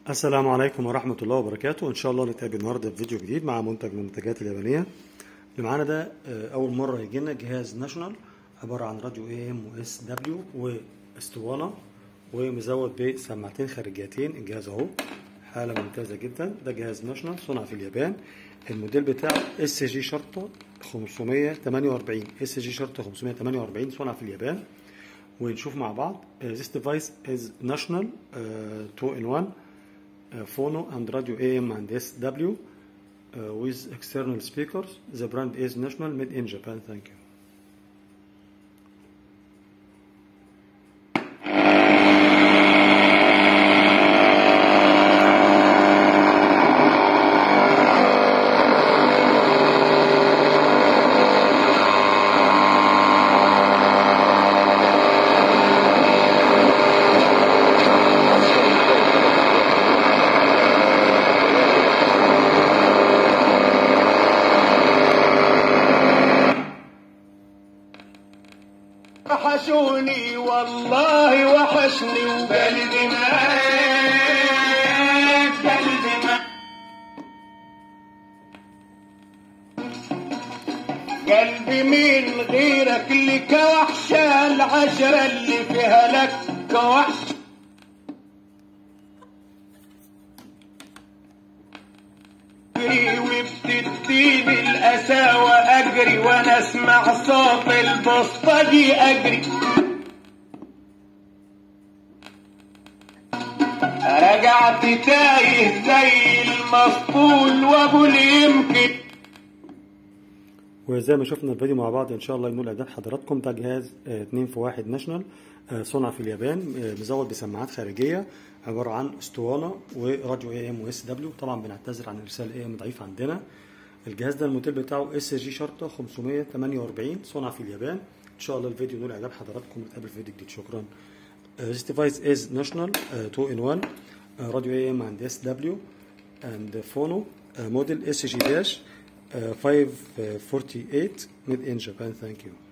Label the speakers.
Speaker 1: السلام عليكم ورحمة الله وبركاته إن شاء الله نتقابل النهاردة في فيديو جديد مع منتج من المنتجات اليابانية اللي معانا ده آه، أول مرة يجي لنا جهاز ناشونال عبارة عن راديو اي ام واس دبليو واسطوانة ومزود بسماعتين خارجيتين الجهاز أهو حالة ممتازة جدا ده جهاز ناشونال صنع في اليابان الموديل بتاعه اس جي شرطة 548 اس جي شرطة 548 صنع في اليابان ونشوف مع بعض uh, this device is national uh, 2 in 1 uh, phono and radio AM and SW uh, with external speakers the brand is national made in Japan thank you
Speaker 2: وحشوني والله وحشني وقلبي معاك قلبي معاك قلبي من غيرك لك وحشة العشرة اللي فيها لك وحشة أجري وبتديني القساوة أجري وأنا أسمع صوت البسطجي أجري رجعت تايه زي المسطول وأبو اللي يمكن
Speaker 1: وزي ما شفنا الفيديو مع بعض ان شاء الله ينول اعداد حضراتكم ده جهاز 2 في 1 ناشونال آه، صنع في اليابان آه، مزود بسماعات خارجيه عباره عن اسطوانه وراديو اي ام واس دبليو طبعا بنعتذر عن ارسال اي ام ضعيف عندنا الجهاز ده الموديل بتاعه اس جي شرطه 548 صنع في اليابان ان شاء الله الفيديو ينول اعجاب حضراتكم نتقابل في فيديو جديد شكرا Uh, this device is national uh, 2 in 1 uh, radio AM and SW and the phono uh, model SG dash uh, 548 made in Japan thank you